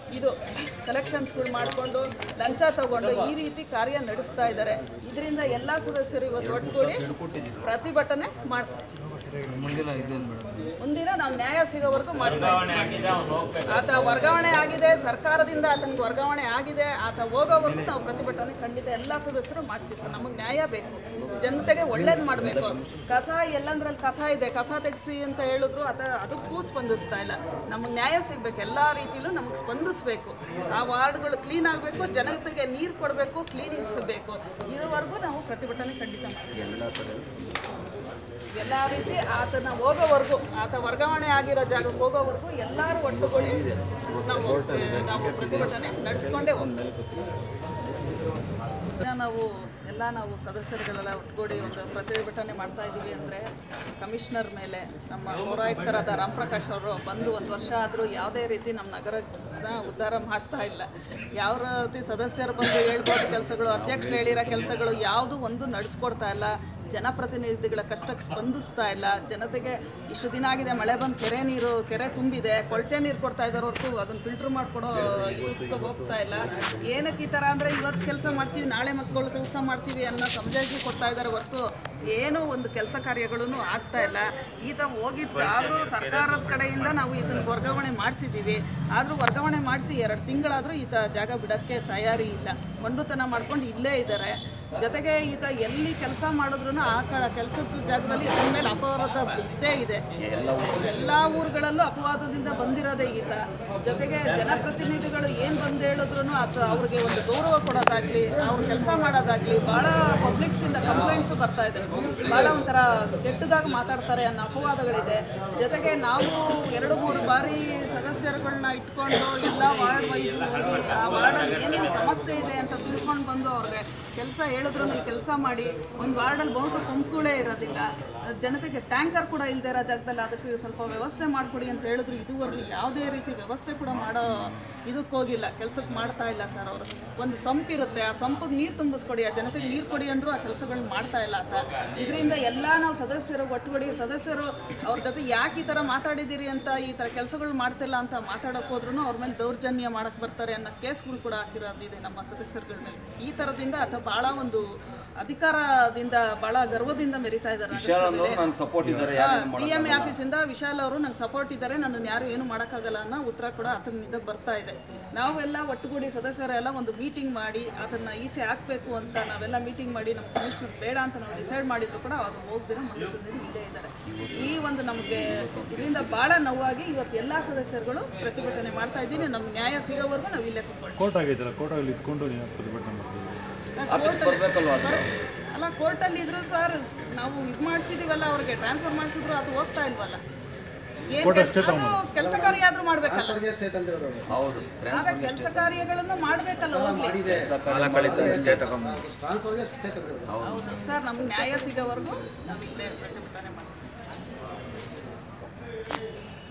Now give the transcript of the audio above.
ಇದು ಕಲೆಕ್ಷನ್ಸ್ಗಳು ಮಾಡಿಕೊಂಡು ಲಂಚ ತಗೊಂಡು ಈ ರೀತಿ ಕಾರ್ಯ ನಡೆಸ್ತಾ ಇದ್ದಾರೆ ಇದರಿಂದ ಎಲ್ಲ ಸದಸ್ಯರು ಇವತ್ತು ಒಟ್ಟುಗೂಡಿ ಪ್ರತಿಭಟನೆ ಮಾಡ್ತಾರೆ ಮುಂದಿನ ನಾವು ನ್ಯಾಯ ಸಿಗೋವರೆಗೂ ಮಾಡ್ತೀವಿ ಆತ ವರ್ಗಾವಣೆ ಆಗಿದೆ ಸರ್ಕಾರದಿಂದ ಆತನಿಗೆ ವರ್ಗಾವಣೆ ಆಗಿದೆ ಆತ ಹೋಗೋವರೆಗೂ ನಾವು ಪ್ರತಿಭಟನೆ ಖಂಡಿತ ಎಲ್ಲ ಸದಸ್ಯರು ಮಾಡ್ತೀವಿ ಸರ್ ನಮಗೆ ನ್ಯಾಯ ಬೇಕು ಜನತೆಗೆ ಒಳ್ಳೇದು ಮಾಡಬೇಕು ಕಸ ಎಲ್ಲಂದ್ರಲ್ಲಿ ಕಸ ಇದೆ ಕಸ ತೆಗೆಸಿ ಅಂತ ಹೇಳಿದ್ರು ಆತ ಅದಕ್ಕೂ ಸ್ಪಂದಿಸ್ತಾ ಇಲ್ಲ ನಮಗೆ ನ್ಯಾಯ ಸಿಗ್ಬೇಕು ಎಲ್ಲ ರೀತಿಲೂ ನಮಗೆ ಸ್ಪಂದಿಸಬೇಕು ಆ ವಾರ್ಡ್ಗಳು ಕ್ಲೀನ್ ಆಗಬೇಕು ಜನತೆಗೆ ನೀರು ಕೊಡಬೇಕು ಕ್ಲೀನಿಂಗ್ಸ್ ಬೇಕು ಇದುವರೆಗೂ ನಾವು ಪ್ರತಿಭಟನೆ ಖಂಡಿತ ಮಾಡ್ತೀವಿ ಎಲ್ಲ ರೀತಿ ಆತನ ಹೋಗೋವರೆಗೂ ಆತ ವರ್ಗಾವಣೆ ಆಗಿರೋ ಜಾಗಕ್ಕೆ ಹೋಗೋವರೆಗೂ ಎಲ್ಲರೂ ಒಟ್ಟುಗೂಡಿ ನಾವು ನಾವು ಪ್ರತಿಭಟನೆ ನಡೆಸ್ಕೊಂಡೇ ಹೋಗ್ತೀವಿ ಇನ್ನ ನಾವು ಎಲ್ಲ ನಾವು ಸದಸ್ಯರುಗಳೆಲ್ಲ ಒಟ್ಟುಗೂಡಿ ಒಂದು ಪ್ರತಿಭಟನೆ ಮಾಡ್ತಾ ಇದ್ದೀವಿ ಅಂದರೆ ಕಮಿಷನರ್ ಮೇಲೆ ನಮ್ಮ ಪೌರಾಯುಕ್ತರಾದ ರಾಮಪ್ರಕಾಶ್ ಅವರು ಬಂದು ಒಂದು ವರ್ಷ ಆದರೂ ಯಾವುದೇ ರೀತಿ ನಮ್ಮ ನಗರನ ಉದ್ಧಾರ ಮಾಡ್ತಾ ಇಲ್ಲ ಯಾವ ರೀತಿ ಸದಸ್ಯರು ಬಂದು ಹೇಳ್ಬೋದು ಕೆಲಸಗಳು ಅಧ್ಯಕ್ಷರು ಹೇಳಿರೋ ಕೆಲಸಗಳು ಯಾವುದು ಒಂದು ನಡೆಸ್ಕೊಡ್ತಾ ಇಲ್ಲ ಜನಪ್ರತಿನಿಧಿಗಳ ಕಷ್ಟಕ್ಕೆ ಸ್ಪಂದಿಸ್ತಾ ಇಲ್ಲ ಜನತೆಗೆ ಇಷ್ಟು ದಿನ ಆಗಿದೆ ಮಳೆ ಬಂದು ಕೆರೆ ನೀರು ಕೆರೆ ತುಂಬಿದೆ ಕೊಳಚೆ ನೀರು ಕೊಡ್ತಾ ಇದ್ದಾರೆ ಹೊರತು ಅದನ್ನು ಫಿಲ್ಟ್ರ್ ಮಾಡಿಕೊಡೋ ಇದಕ್ಕೆ ಹೋಗ್ತಾ ಇಲ್ಲ ಏನಕ್ಕೆ ಈ ಥರ ಅಂದರೆ ಇವತ್ತು ಕೆಲಸ ಮಾಡ್ತೀವಿ ನಾಳೆ ಮಕ್ಕಳು ಕೆಲಸ ಮಾಡ್ತೀವಿ ಅನ್ನೋ ಸಮಜಾಯಿಷಿ ಕೊಡ್ತಾ ಇದ್ದಾರೆ ಹೊರತು ಏನೂ ಒಂದು ಕೆಲಸ ಕಾರ್ಯಗಳೂ ಆಗ್ತಾ ಇಲ್ಲ ಈತ ಹೋಗಿದ್ದು ಆದರೂ ಸರ್ಕಾರದ ಕಡೆಯಿಂದ ನಾವು ಇದನ್ನು ವರ್ಗಾವಣೆ ಮಾಡಿಸಿದ್ದೀವಿ ಆದರೂ ವರ್ಗಾವಣೆ ಮಾಡಿಸಿ ಎರಡು ತಿಂಗಳಾದರೂ ಈತ ಜಾಗ ಬಿಡೋಕ್ಕೆ ತಯಾರಿ ಇಲ್ಲ ಮೊಂಡುತನ ಮಾಡ್ಕೊಂಡು ಇಲ್ಲೇ ಇದ್ದಾರೆ ಜೊತೆಗೆ ಈತ ಎಲ್ಲಿ ಕೆಲಸ ಮಾಡಿದ್ರು ಆ ಕಡೆ ಕೆಲಸದ ಜಾಗದಲ್ಲಿ ಇದ್ರ ಮೇಲೆ ಅಪವಾದ ಇದ್ದೇ ಇದೆ ಎಲ್ಲ ಊರುಗಳಲ್ಲೂ ಅಪವಾದದಿಂದ ಬಂದಿರೋದೇ ಈತ ಜೊತೆಗೆ ಜನಪ್ರತಿನಿಧಿಗಳು ಏನು ಬಂದು ಹೇಳಿದ್ರು ಆತ ಅವ್ರಿಗೆ ಒಂದು ಗೌರವ ಕೊಡೋದಾಗ್ಲಿ ಅವ್ರು ಕೆಲಸ ಮಾಡೋದಾಗ್ಲಿ ಭಾಳ ಪಬ್ಲಿಕ್ಸಿಂದ ಕಂಪ್ಲೇಂಟ್ಸು ಬರ್ತಾ ಇದೆ ಭಾಳ ಒಂಥರ ಕೆಟ್ಟದಾಗಿ ಮಾತಾಡ್ತಾರೆ ಅನ್ನೋ ಅಪವಾದಗಳಿದೆ ಜೊತೆಗೆ ನಾವು ಎರಡು ಮೂರು ಬಾರಿ ಸದಸ್ಯರುಗಳನ್ನ ಇಟ್ಕೊಂಡು ಎಲ್ಲ ವಾರ್ಡ್ ವೈಸ್ ಹೋಗಿ ಆ ವಾರ್ಡಲ್ಲಿ ಏನೇನು ಸಮಸ್ಯೆ ಇದೆ ಅಂತ ತಿಳ್ಕೊಂಡು ಬಂದು ಅವ್ರಿಗೆ ಕೆಲಸ ಹೇಳಿದ್ರು ನೀವು ಕೆಲಸ ಮಾಡಿ ಒಂದು ವಾರ್ಡಲ್ಲಿ ಬಹುಟು ಪಂಪ್ಗಳೇ ಇರೋದಿಲ್ಲ ಜನತೆಗೆ ಟ್ಯಾಂಕರ್ ಕೂಡ ಇಲ್ಲದೆ ಇರೋ ಜಾಗದಲ್ಲಿ ಅದಕ್ಕೆ ಸ್ವಲ್ಪ ವ್ಯವಸ್ಥೆ ಮಾಡಿಕೊಡಿ ಅಂತ ಹೇಳಿದ್ರು ಇದುವರೆಗೂ ಯಾವುದೇ ರೀತಿ ವ್ಯವಸ್ಥೆ ಕೂಡ ಮಾಡೋ ಇದಕ್ಕೆ ಹೋಗಿಲ್ಲ ಕೆಲಸಕ್ಕೆ ಮಾಡ್ತಾ ಇಲ್ಲ ಸರ್ ಅವರು ಒಂದು ಸಂಪ್ ಇರುತ್ತೆ ಆ ಸಂಪಿಗೆ ನೀರು ತುಂಬಿಸ್ಕೊಡಿ ಆ ಜನತೆಗೆ ನೀರು ಕೊಡಿ ಅಂದರೂ ಆ ಕೆಲಸಗಳನ್ನ ಮಾಡ್ತಾ ಇಲ್ಲ ಅಂತ ಇದರಿಂದ ಎಲ್ಲ ನಾವು ಸದಸ್ಯರು ಒಟ್ಟುಗೂಡಿ ಸದಸ್ಯರು ಅವ್ರ ಜೊತೆ ಯಾಕೆ ಈ ಥರ ಮಾತಾಡಿದ್ದೀರಿ ಅಂತ ಈ ಥರ ಕೆಲಸಗಳು ಮಾಡ್ತಿಲ್ಲ ಅಂತ ಮಾತಾಡೋಕೆ ಹೋದ್ರೂ ಅವ್ರ ಮೇಲೆ ದೌರ್ಜನ್ಯ ಮಾಡಕ್ಕೆ ಬರ್ತಾರೆ ಅನ್ನೋ ಕೇಸ್ಗಳು ಕೂಡ ಹಾಕಿರೋದಿದೆ ನಮ್ಮ ಸದಸ್ಯರುಗಳ ಮೇಲೆ ಈ ಥರದಿಂದ ಅಥವಾ ಭಾಳ ಒಂದು ಅಧಿಕಾರದಿಂದ ಭಾಳ ಗರ್ವದಿಂದ ಮೆರಿತಾ ಇದ್ದಾರೆ ನಂಗೆ ಸಪೋರ್ಟ್ ಇದ್ದಾರೆ ಡಿ ಎಮ್ ಎ ಆಫೀಸಿಂದ ವಿಶಾಲ್ ಅವರು ನಂಗೆ ಸಪೋರ್ಟ್ ಇದ್ದಾರೆ ನನ್ನನ್ನು ಯಾರು ಏನು ಮಾಡೋಕ್ಕಾಗಲ್ಲ ಅನ್ನೋ ಉತ್ತರ ಕೂಡ ಆತನಿಂದ ಬರ್ತಾ ಇದೆ ನಾವೆಲ್ಲ ಒಟ್ಟುಗೂಡಿ ಸದಸ್ಯರೆಲ್ಲ ಒಂದು ಮೀಟಿಂಗ್ ಮಾಡಿ ಅದನ್ನು ಈಚೆ ಹಾಕಬೇಕು ಅಂತ ನಾವೆಲ್ಲ ಮೀಟಿಂಗ್ ಮಾಡಿ ನಮ್ಮ ಕಮಿಷನರ್ ಬೇಡ ಅಂತ ನಾವು ಡಿಸೈಡ್ ಮಾಡಿದ್ರು ಕೂಡ ಅವ್ರು ಹೋಗ್ದಿರ ಮುಂದೆ ತಂದಿದ್ದು ಇಲ್ಲೇ ಇದ್ದಾರೆ ಈ ಒಂದು ನಮಗೆ ಇದರಿಂದ ಭಾಳ ನೋವಾಗಿ ಇವತ್ತು ಎಲ್ಲ ಸದಸ್ಯರುಗಳು ಪ್ರತಿಭಟನೆ ಮಾಡ್ತಾ ಇದ್ದೀನಿ ನಮ್ಮ ನ್ಯಾಯ ಸಿಗೋವರೆಗೂ ನಾವು ಇಲ್ಲೇ ಕೂತ್ಕೊಳ್ಳಿ ಕೋರ್ಟ್ ಆಗೈತಲ್ಲ ಕೋರ್ಟಲ್ಲಿ ಇದ್ಕೊಂಡು ನೀವು ಪ್ರತಿಭಟನೆ ಮಾಡ್ತೀವಿ ಬರ್ಬೇಕಲ್ವಾ ಅದು? ಅಲ್ಲ ಕೋರ್ಟಲ್ಲಿ ಇದ್ರು ಸರ್ ನಾವು ಇದು ಮಾಡಿಸಿದೀವಲ್ಲ ಅವ್ರಿಗೆ ಟ್ರಾನ್ಸ್ಫರ್ ಮಾಡಿಸಿದ್ರು ಅದು ಹೋಗ್ತಾ ಇಲ್ವಲ್ಲ ಏನ್ ಕೆಲ್ಸ- ಅದು ಕೆಲಸ ಕಾರ್ಯ ಆದ್ರೂ ಮಾಡ್ಬೇಕಲ್ಲ ಹೌದು ಆಗ ಕೆಲಸ ಕಾರ್ಯಗಳನ್ನು ಮಾಡ್ಬೇಕಲ್ಲ ಹೋಗ್ಲಿ ಹೌದು ಸರ್ ನಮ್ಗೆ ನ್ಯಾಯ ಸಿಗೋವರೆಗೂ ನಾವು ಇಲ್ಲೇ ಪ್ರತಿಭಟನೆ ಮಾಡ್ತೀವಿ